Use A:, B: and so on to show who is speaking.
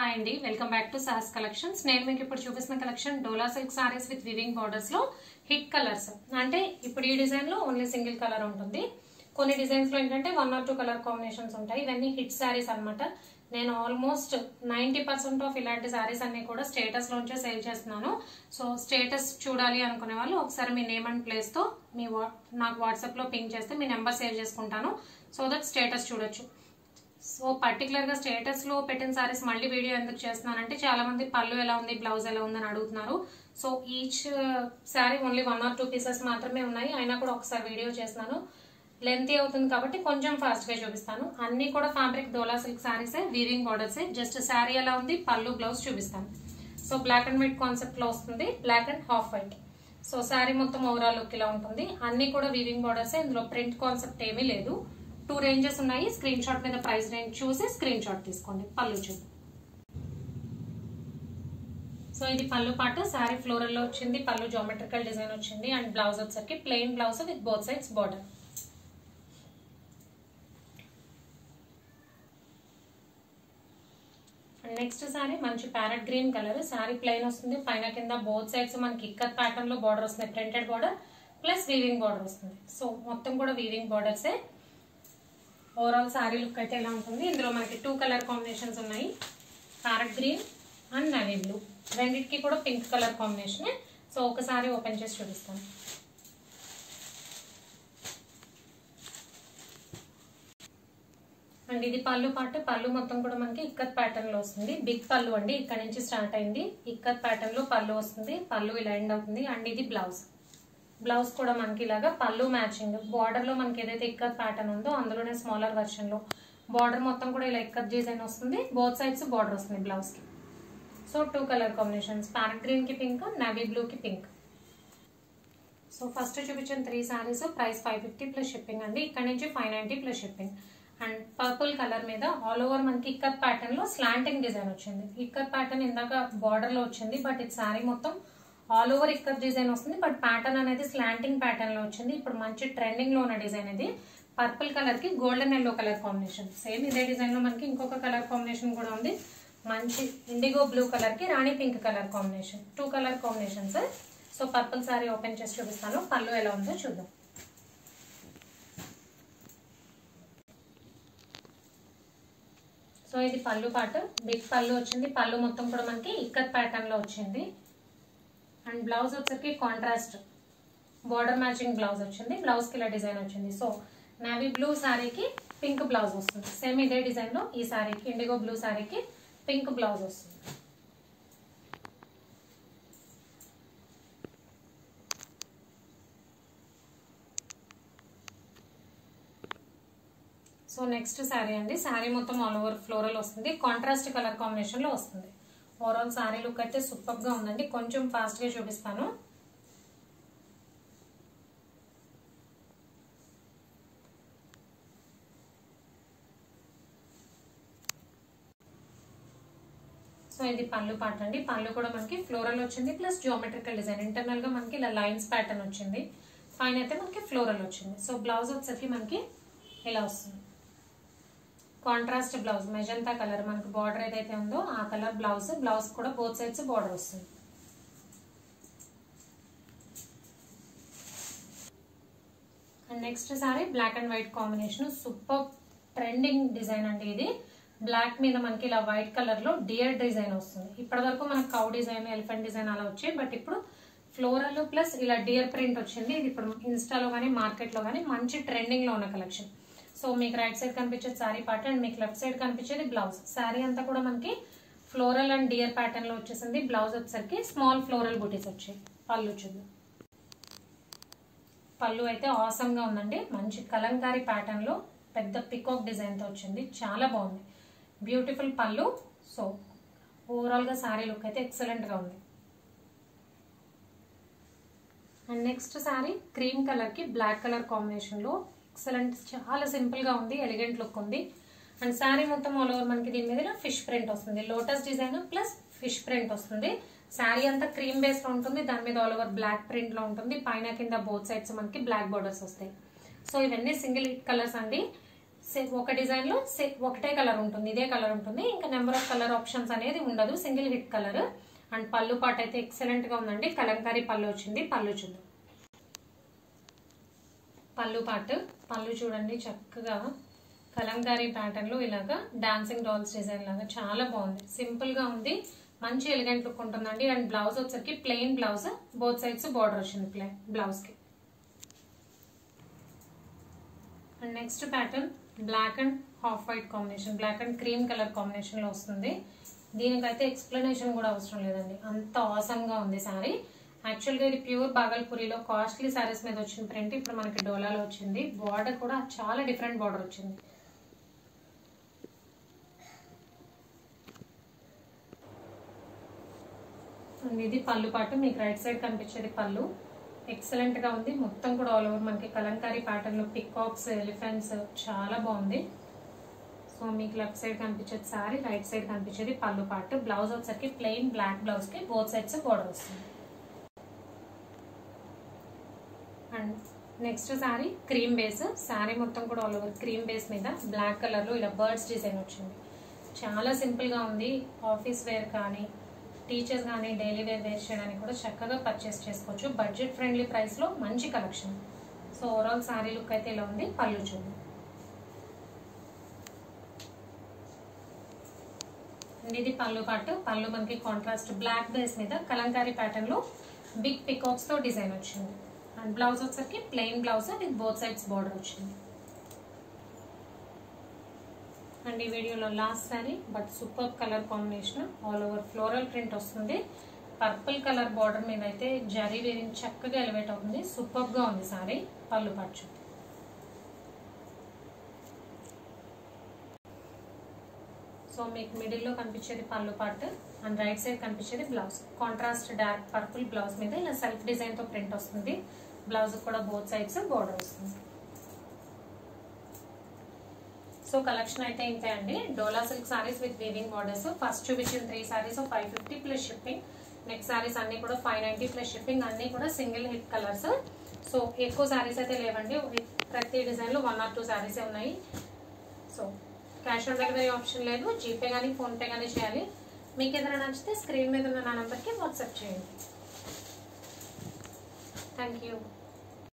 A: hi అండి welcome back to Saas collections నేను మీకు ఇప్పుడు చూపిస్తున్న collection Dola silk saris with weaving borders లో హిట్ కలర్స్ అంటే ఇప్పుడు ఈ డిజైన్ లో ఓన్లీ సింగిల్ కలర్ ఉంటుంది కొన్ని డిజైన్స్ లో ఏంటంటే one or two colour combinations ఉంటాయి ఇవన్నీ హిట్ సారీస్ అన్నమాట నేను ఆల్మోస్ట్ నైన్టీ పర్సెంట్ ఆఫ్ ఇలాంటి సారీస్ అన్ని కూడా స్టేటస్ లోంచే సేల్ చేస్తున్నాను సో స్టేటస్ చూడాలి అనుకునే వాళ్ళు ఒకసారి మీ నేమ్ అండ్ ప్లేస్ తో మీ వా- నాకు వాట్సాప్ లో పింక్ చేస్తే మీ నెంబర్ సేవ్ చేసుకుంటాను సో దట్ స్టేటస్ చూడొచ్చు సో పర్టికులర్ గా స్టేటస్ లో పెట్టిన సారీస్ మళ్ళీ వీడియో ఎందుకు చేస్తున్నానంటే చాలా మంది పళ్ళు ఎలా ఉంది బ్లౌజ్ ఎలా ఉంది అని అడుగుతున్నారు so each sari only one or two pieces మాత్రమే ఉన్నాయి అయినా కూడా ఒకసారి వీడియో చేస్తున్నాను లెంతీ అవుతుంది కాబట్టి కొంచెం ఫాస్ట్ గా చూపిస్తాను అన్ని కూడా fabric Dola silk saris weaving borders just sari ఎలా ఉంది పళ్ళు బ్లౌజ్ చూపిస్తాను so black and white concept లో వస్తుంది black and half white so sari మొత్తం ఓవరాల్ లుక్ ఇలా ఉంటుంది అన్ని కూడా వీవింగ్ బార్డర్స్ ఇందులో ప్రింట్ కాన్సెప్ట్ ఏమీ లేదు టూ రేంజెస్ ఉన్నాయి స్క్రీన్ షాట్ మీద ప్రైస్ రేంజ్ చూసి స్క్రీన్ షాట్ తీసుకోండి పళ్ళు చూద్దాం సో ఇది పళ్ళు పాటు శారీ ఫ్లోరల్ లో వచ్చింది పళ్ళు జామెట్రికల్ డిజైన్ వచ్చింది అండ్ బ్లౌజ్ వచ్చేసరికి plain blouse with both sides border next sari మంచి parrot green colour sari plain వస్తుంది పైన కింద బోత్ సైడ్స్ మనకి ఇక్కత్ ప్యాటర్న్ లో బార్డర్ వస్తుంది printed border plus weaving border వస్తుంది సో మొత్తం కూడా వీవింగ్ బార్డర్సే ఓవరాల్ సారీ లుక్ అయితే ఎలా ఉంటుంది ఇందులో మనకి టూ కలర్ కాంబినేషన్స్ ఉన్నాయి parrot green and navy blue రెండింటికి కూడా పింక్ కలర్ కాంబినేషన్ సో ఒకసారి ఓపెన్ చేసి చూపిస్తాను అండ్ ఇది పళ్ళు పాటు పళ్ళు మొత్తం కూడా మనకి ఇక్కత్ ప్యాటర్న్ లో వస్తుంది బిగ్ పళ్ళు అండి ఇక్కడ నుంచి స్టార్ట్ అయింది ఇక్కత్ ప్యాటర్న్ లో పళ్ళు వస్తుంది పళ్ళు ఇలా ఎండ్ అవుతుంది అండ్ ఇది బ్లౌజ్ బ్లౌజ్ కూడా మనకి ఇలాగా పళ్ళు మ్యాచింగ్ బార్డర్ లో మనకి ఏదైతే ఇక్కత్ ప్యాటర్న్ ఉందో అందులోనే స్మాలర్ వర్షన్ లో బార్డర్ మొత్తం కూడా ఇలా ఇక్కత్ డిజైన్ వస్తుంది బోత్ సైడ్స్ బార్డర్ వస్తుంది బ్లౌజ్ కి so two colour combinations parrot green కి పింక్ నావీ బ్లూ కి పింక్ సో ఫస్ట్ చూపించిన three saris price five fifty plus shipping అండి ఇక్కడ నుంచి five ninety plus shipping and purple colour మీద ఆల్ ఓవర్ మనకి ఇక్కత్ ప్యాటర్న్ లో స్లాంటింగ్ డిజైన్ వచ్చింది ఇక్కత్ ప్యాటర్న్ ఇందాక బార్డర్ లో వచ్చింది బట్ ఇది సారీ మొత్తం ఆల్ ఓవర్ ఇక్కత్ డిజైన్ వస్తుంది బట్ ప్యాటర్న్ అనేది స్లాంటింగ్ ప్యాటర్న్ లో వచ్చింది ఇప్పుడు మంచి ట్రెండింగ్ లో ఉన్న డిజైన్ ఇది పర్పుల్ కలర్ కి golden yellow colour combination same ఇదే డిజైన్ లో మనకి ఇంకొక కలర్ కాంబినేషన్ కూడా ఉంది మంచి ఇండిగో బ్లూ కలర్ కి rani pink colour combination two colour combinations so purple sari open చేసి చూపిస్తాను పళ్ళు ఎలా ఉందో చూద్దాం సో ఇది పళ్ళు పాటు బిగ్ పళ్ళు వచ్చింది పళ్ళు మొత్తం కూడా మనకి ఇక్కత్ ప్యాటర్న్ లో వచ్చింది అండ్ బ్లౌజ్ వచ్చరికి కాంట్రాస్ట్ బార్డర్ మ్యాచింగ్ బ్లౌజ్ వచ్చింది బ్లౌజ్ కి ఇలా డిజైన్ వచ్చింది సో నావీ బ్లూ శారీకి పింక్ బ్లౌజ్ వస్తుంది సేమ్ ఇదే డిజైన్ లో ఈ శారీకి ఇండిగో బ్లూ శారీకి పింక్ బ్లౌజ్ వస్తుంది సో నెక్స్ట్ శారీ అండి శారీ మొత్తం ఆల్ ఓవర్ ఫ్లోరల్ వస్తుంది కాంట్రాస్ట్ కలర్ కాంబినేషన్ లో వస్తుంది ఓవరాల్ శారీ లుక్ అయితే సూపర్ గా ఉందండి కొంచెం ఫాస్ట్ గా చూపిస్తాను సో ఇది పళ్ళు పాట అండి పళ్ళు కూడా మనకి ఫ్లోరల్ వచ్చింది ప్లస్ జియోమెట్రికల్ డిజైన్ ఇంటర్నల్ గా మనకి ఇలా లైన్స్ ప్యాటర్న్ వచ్చింది పైన అయితే మనకి ఫ్లోరల్ వచ్చింది సో బ్లౌజ్ వచ్చేసరికి మనకి ఇలా వస్తుంది కాంట్రాస్ట్ బ్లౌజ్ మెజంతా కలర్ మనకి బార్డర్ ఏదైతే ఉందో ఆ కలర్ బ్లౌజ్ బ్లౌజ్ కూడా బోత్ సైడ్స్ బార్డర్ వస్తుంది and next sari black and white combination super trending design అండి ఇది బ్లాక్ మీద మనకి ఇలా వైట్ కలర్ లో డియర్ డిజైన్ వస్తుంది ఇప్పటి వరకు మనకు కౌ డిజైన్ ఎలిఫెంట్ డిజైన్ అలా వచ్చాయి బట్ ఇప్పుడు ఫ్లోరల్ ప్లస్ ఇలా డియర్ ప్రింట్ వచ్చింది ఇది ఇప్పుడు ఇన్స్టాలో కానీ మార్కెట్ లో కానీ మంచి ట్రెండింగ్ లో ఉన్న కలెక్షన్ సో మీకు రైట్ సైడ్ కనిపించేది శారీ పార్ట్ అండ్ మీకు లెఫ్ట్ సైడ్ కనిపించేది బ్లౌజ్ శారీ అంతా కూడా మనకి ఫ్లోరల్ అండ్ డియర్ ప్యాటర్న్ లో వచ్చేసింది బ్లౌజ్ వచ్చేసరికి స్మాల్ ఫ్లోరల్ బుటీస్ వచ్చాయి పళ్ళు చూద్దాం పళ్ళు అయితే ఆసమ్ గా ఉందండి మంచి కలంకారీ ప్యాటర్న్ లో పెద్ద పికాక్ డిజైన్ తో వచ్చింది చాలా బాగుంది బ్యూటిఫుల్ పళ్ళు సో ఓవరాల్ గా శారీ లుక్ అయితే ఎక్సలెంట్ గా ఉంది and next sari cream colour కి బ్లాక్ కలర్ కాంబినేషన్ లో ఎక్సలెంట్ చాలా సింపుల్ గా ఉంది ఎలిగెంట్ లుక్ ఉంది అండ్ శారీ మొత్తం ఆల్ ఓవర్ మనకి దీని మీద ఫిష్ ప్రింట్ వస్తుంది lotus design plus fish print వస్తుంది శారీ అంతా క్రీమ్ బేస్ లో ఉంటుంది దాని మీద ఆల్ ఓవర్ బ్లాక్ ప్రింట్ లో ఉంటుంది పైన కింద బోత్ సైడ్స్ మనకి బ్లాక్ బార్డర్స్ వస్తాయి సో ఇవన్నీ సింగిల్ కలర్స్ అండి సే- ఒక డిజైన్ లో సే- ఒకటే కలర్ ఉంటుంది ఇదే కలర్ ఉంటుంది ఇంకా నెంబర్ ఆఫ్ కలర్ ఆప్షన్స్ అనేది ఉండదు సింగిల్ హిట్ కలర్ అండ్ పళ్ళు పాట అయితే ఎక్సలెంట్ గా ఉందండి కలంకారీ పళ్ళు వచ్చింది పళ్ళు చూద్దాం పళ్ళు పాటు పళ్ళు చూడండి చక్కగా కలంకారీ ప్యాటర్న్ లో ఇలాగా డాన్సింగ్ డాల్స్ డిజైన్ లాగా చాలా బాగుంది సింపుల్ గా ఉంది మంచి ఎలిగెంట్ లుక్ ఉంటుందండి అండ్ బ్లౌజ్ వచ్చరికి plain blouse both sides border వచ్చింది ప్లెయిన్ బ్లౌజ్ కి and next pattern black and half white combination black and cream colour combination లో వస్తుంది దీనికైతే ఎక్స్ప్లెనేషన్ కూడా అవసరం లేదండి అంత awesome గా ఉంది సారీ యాక్చువల్గా ఇది ప్యూర్ బాగల్పూరిలో కాస్ట్లీ సారీస్ మీద వచ్చిన ప్రింట్ ఇప్పుడు మనకి డోలాలో వచ్చింది బార్డర్ కూడా చాలా డిఫరెంట్ బార్డర్ వచ్చింది అండ్ ఇది పళ్ళు పాటు మీకు రైట్ సైడ్ కనిపించేది పళ్ళు ఎక్సలెంట్ గా ఉంది మొత్తం కూడా ఆల్ ఓవర్ మనకి కలంకారీ ప్యాటర్న్ లో పికాక్స్ ఎలిఫెంట్స్ చాలా బాగుంది సో మీకు లెఫ్ట్ సైడ్ కనిపించేది సారీ రైట్ సైడ్ కనిపించేది పళ్ళు పాటు బ్లౌజ్ వచ్చరికి ప్లెయిన్ బ్లాక్ బ్లౌజ్ కి బోత్ సైడ్స్ బోర్డర్ వస్తుంది and next sari cream base sari మొత్తం కూడా ఆల్ ఓవర్ క్రీమ్ బేస్ మీద బ్లాక్ కలర్ లో ఇలా బర్డ్స్ డిజైన్ వచ్చింది చాలా సింపుల్ గా ఉంది ఆఫీస్ వేర్ కానీ టీచర్స్ కానీ డైలీ వేర్ వేర్ చేయడానికి కూడా చక్కగా పర్చేస్ చేసుకోవచ్చు బడ్జెట్ ఫ్రెండ్లీ ప్రైస్ లో మంచి collection so overall sari look అయితే ఇలా ఉంది పళ్ళు చూడండి అండ్ ఇది పళ్ళు పాటు పళ్ళు మనకి కాంట్రాస్ట్ బ్లాక్ బేస్ మీద కలంకారీ ప్యాటర్న్ లో బిగ్ పికాక్స్ తో డిజైన్ వచ్చింది అండ్ బ్లౌజ్ వచ్చరికి plain blouse with both sides border వచ్చింది అండ్ ఈ వీడియోలో last sari but super colour combination all over floral print వస్తుంది పర్పుల్ కలర్ బార్డర్ మీద అయితే జరీ వేరింగ్ చక్కగా ఎలివేట్ అవుతుంది సూపర్ గా ఉంది సారీ పళ్ళు పచ్చు సో మీకు మిడిల్లో కనిపించేది పళ్ళు పార్ట్ అండ్ రైట్ సైడ్ కనిపించేది blouse contrast dark purple blouse మీద ఇలా సెల్ఫ్ డిజైన్ తో ప్రింట్ వస్తుంది బ్లౌజ్ కూడా బోత్ సైడ్స్ బోర్డర్ వస్తుంది సో కలెక్షన్ అయితే ఇంతే అండి Dola silk saris with weaving borders first చూపించిన three saris five fifty plus shipping next saris అన్ని కూడా ఫైవ్ నైన్టీ ప్లస్ షిప్పింగ్ అన్ని కూడా సింగిల్ హిట్ కలర్స్ సో ఎక్కువ సారీస్ అయితే లేవండి ప్రతి డిజైన్ లో వన్ ఆర్ టూ సారీస్ ఉన్నాయి so cash on delivery option లేదు జీపే కానీ ఫోన్పే కానీ చేయాలి మీకు ఏదైనా నచ్చితే స్క్రీన్ మీద ఉన్న నా నెంబర్కి వాట్సాప్ చేయండి థ్యాంక్ యూ